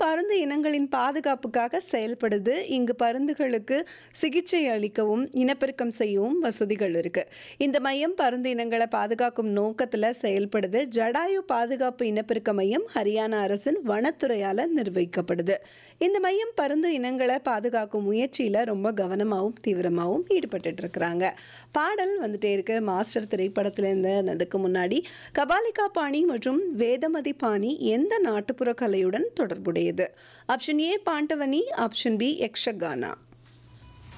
பருந்து இனங்களின் பாதுகாப்புக்காக செயல்படுது இங்கு பருந்துகளுக்கு சிகிச்சை அளிக்கவும் இனப்பெருக்கம் செய்யவும் வசதிகள் இருக்கு இந்த மையம் பருந்து இனங்களை பாதுகாக்கும் நோக்கத்தில் செயல்படுது ஜடாயு பாதுகாப்பு இனப்பெருக்க மையம் ஹரியானா அரசின் வனத்துறையால் நிர்வகிக்கப்படுது இந்த மையம் பருந்து இனங்களை பாதுகாக்கும் முயற்சியில் ரொம்ப கவனமாகவும் தீவிரமாகவும் ஈடுபட்டு இருக்கிறாங்க பாடல் வந்துட்டே இருக்கு மாஸ்டர் திரைப்படத்திலேருந்து அதுக்கு முன்னாடி கபாலிகா பாணி மற்றும் வேதமதி பாணி எந்த நாட்டுப்புற கலையுடன் தொடர்புடையது option A Pandavani option B Yakshagana